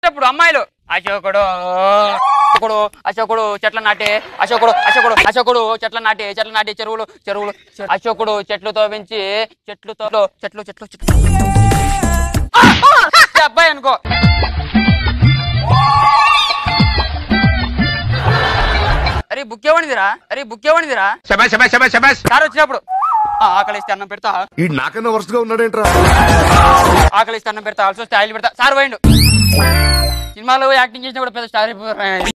ఇప్పుడు అమ్మాయిలు అశోకుడు అశోకుడు అశోకుడు చెట్ల నాటే అశోకుడు అశోకుడు అశోకుడు చెట్ల నాటి చెట్ల నాటి చెరువులు చెరువులు చె- అశోకుడు చెట్లు తోవించి చెట్లు తో చెట్లు చెట్లు చెట్లు ఆ! ఆ! ఈ అబ్బాయి అనుకో అరే బుక్ ఎవరిదిరా అరే బుక్ ఎవరిదిరా సార్ వచ్చినప్పుడు ఆ, ఆకలిస్తే అన్నం పెడతా ఈ నాకన్నా వరుసగా ఉన్నాడేంట్రా ఆకలిస్తే అన్నం పెడతా ఆల్సో స్టైల్ పెడతా సార్ పోయిండు సినిమాలో యాక్టింగ్ చేసినప్పుడు పెద్ద స్టార్ అయిపోయారు